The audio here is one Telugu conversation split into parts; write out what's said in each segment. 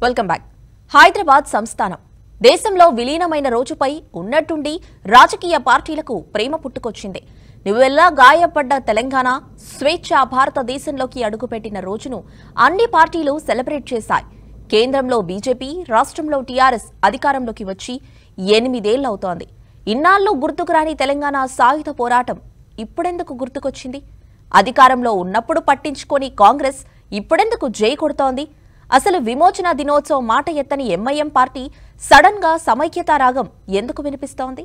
వెల్కమ్ బ్యాక్ హైదరాబాద్ సంస్థానం దేశంలో విలీనమైన రోజుపై ఉన్నట్టుండి రాజకీయ పార్టీలకు ప్రేమ పుట్టుకొచ్చింది నువ్వెల్లా గాయపడ్డ తెలంగాణ స్వేచ్ఛ భారతదేశంలోకి అడుగుపెట్టిన రోజును అన్ని పార్టీలు సెలబ్రేట్ చేశాయి కేంద్రంలో బీజేపీ రాష్ట్రంలో టీఆర్ఎస్ అధికారంలోకి వచ్చి ఎనిమిదేళ్లవుతోంది ఇన్నాళ్ళు గుర్తుకు రాని తెలంగాణ సాయుధ పోరాటం ఇప్పుడెందుకు గుర్తుకొచ్చింది అధికారంలో ఉన్నప్పుడు పట్టించుకొని కాంగ్రెస్ ఇప్పుడెందుకు జై కొడుతోంది అసలు విమోచన దినోత్సవం మాట ఎత్తని ఎంఐఎం పార్టీ సడన్ గా సమైక్యతా రాగం ఎందుకు వినిపిస్తోంది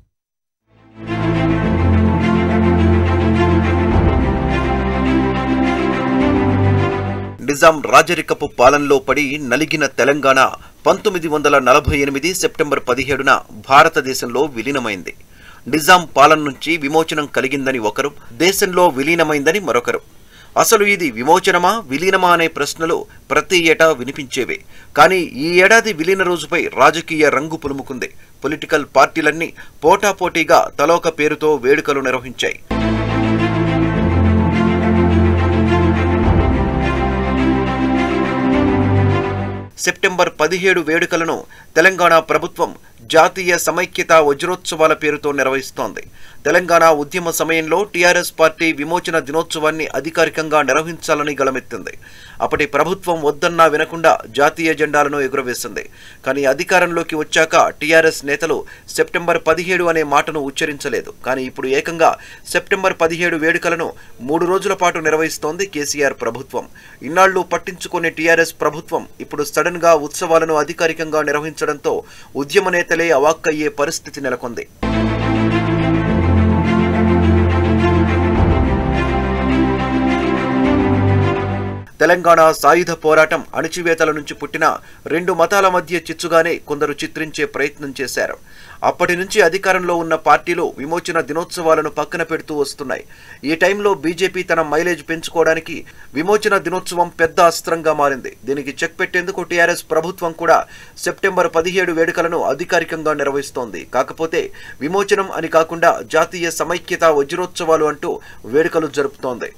నిజాం రాజరికపు పాలనలో పడి నలిగిన తెలంగాణ పంతొమ్మిది వందల నలభై ఎనిమిది సెప్టెంబర్ పదిహేడున భారతదేశంలో విలీనమైంది నిజాం పాలన నుంచి విమోచనం కలిగిందని ఒకరు దేశంలో విలీనమైందని మరొకరు అసలు ఇది విమోచనమా విలీనమా అనే ప్రశ్నలు ప్రతి ఏటా వినిపించేవే కానీ ఈ ఏడాది విలీన రోజుపై రాజకీయ రంగు పులుముకుంది పొలిటికల్ పార్టీలన్నీ పోటాపోటీగా తలోక పేరుతో వేడుకలు నిర్వహించాయి సెప్టెంబర్ పదిహేడు వేడుకలను తెలంగాణ ప్రభుత్వం జాతీయ సమైక్యత వజ్రోత్సవాల పేరుతో నిర్వహిస్తోంది తెలంగాణ ఉద్యమ సమయంలో టీఆర్ఎస్ పార్టీ విమోచన దినోత్సవాన్ని అధికారికంగా నిర్వహించాలని గళమెత్తింది అప్పటి ప్రభుత్వం వద్దన్నా వినకుండా జాతీయ జెండాలను ఎగురవేసింది కానీ అధికారంలోకి వచ్చాక టీఆర్ఎస్ నేతలు సెప్టెంబర్ పదిహేడు అనే మాటను ఉచ్చరించలేదు కానీ ఇప్పుడు ఏకంగా సెప్టెంబర్ పదిహేడు వేడుకలను మూడు రోజుల పాటు నిర్వహిస్తోంది కేసీఆర్ ప్రభుత్వం ఇన్నాళ్లు పట్టించుకునే టీఆర్ఎస్ ప్రభుత్వం ఇప్పుడు సడన్ గా ఉత్సవాలను అధికారికంగా నిర్వహించడంతో ఉద్యమ నేతలే అవాక్కయ్యే పరిస్థితి నెలకొంది తెలంగాణ సాయుధ పోరాటం అణిచివేతల నుంచి పుట్టిన రెండు మతాల మధ్య చిచ్చుగానే కొందరు చిత్రించే ప్రయత్నం చేశారు అప్పటి నుంచి అధికారంలో ఉన్న పార్టీలు విమోచన దినోత్సవాలను పక్కన పెడుతూ వస్తున్నాయి ఈ టైంలో బీజేపీ తన మైలేజ్ పెంచుకోవడానికి విమోచన దినోత్సవం పెద్ద అస్త్రంగా మారింది దీనికి చెక్ పెట్టేందుకు టీఆర్ఎస్ ప్రభుత్వం కూడా సెప్టెంబర్ పదిహేడు వేడుకలను అధికారికంగా నిర్వహిస్తోంది కాకపోతే విమోచనం అని కాకుండా జాతీయ సమైక్యత వజ్రోత్సవాలు అంటూ వేడుకలు జరుపుతోంది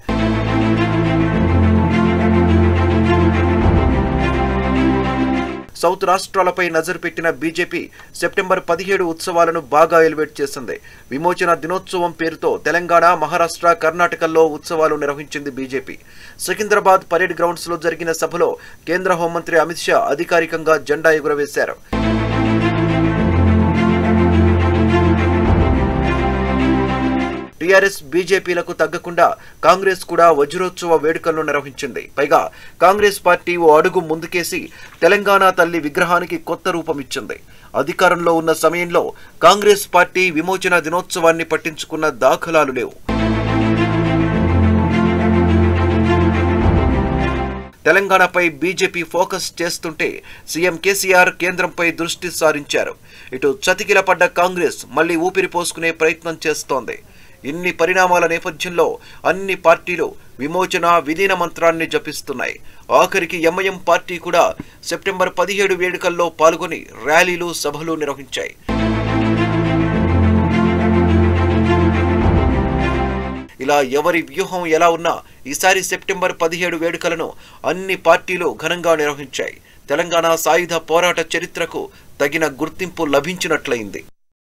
సౌత్ రాష్ట్రాలపై నజరు పెట్టిన బీజేపీ సెప్టెంబర్ పదిహేడు ఉత్సవాలను బాగా ఎలివేట్ చేసింది విమోచన దినోత్సవం పేరుతో తెలంగాణ మహారాష్ట్ర కర్ణాటకల్లో ఉత్సవాలు నిర్వహించింది బీజేపీ సికింద్రాబాద్ పరేడ్ గ్రౌండ్స్ లో జరిగిన సభలో కేంద్ర హోంమంత్రి అమిత్ షా అధికారికంగా జెండా ఎగురవేశారు టీఆర్ఎస్ బీజేపీలకు తగ్గకుండా కాంగ్రెస్ కూడా వజ్రోత్సవ వేడుకలను నిర్వహించింది పైగా కాంగ్రెస్ పార్టీ ఓ అడుగు ముందుకేసి తెలంగాణ తల్లి విగ్రహానికి కొత్త రూపం ఇచ్చింది అధికారంలో ఉన్న సమయంలో కాంగ్రెస్ పార్టీ విమోచన దినోత్సవాన్ని పట్టించుకున్న దాఖలాలు లేవు తెలంగాణపై బీజేపీ ఫోకస్ చేస్తుంటే సీఎం కేసీఆర్ కేంద్రంపై దృష్టి సారించారు ఇటు చతికిలపడ్డ కాంగ్రెస్ మళ్లీ ఊపిరి పోసుకునే ప్రయత్నం చేస్తోంది ఇన్ని పరిణామాల నేపథ్యంలో అన్ని పార్టీలు విమోచన విలీన మంత్రాన్ని జపిస్తున్నాయి ఆఖరికి ఎంఐఎం పార్టీ కూడా సెప్టెంబర్ పదిహేడు వేడుకల్లో పాల్గొని ర్యాలీలు సభలు నిర్వహించాయి ఇలా ఎవరి వ్యూహం ఎలా ఉన్నా ఈసారి సెప్టెంబర్ పదిహేడు వేడుకలను అన్ని పార్టీలు ఘనంగా నిర్వహించాయి తెలంగాణ సాయుధ పోరాట చరిత్రకు తగిన గుర్తింపు లభించినట్లయింది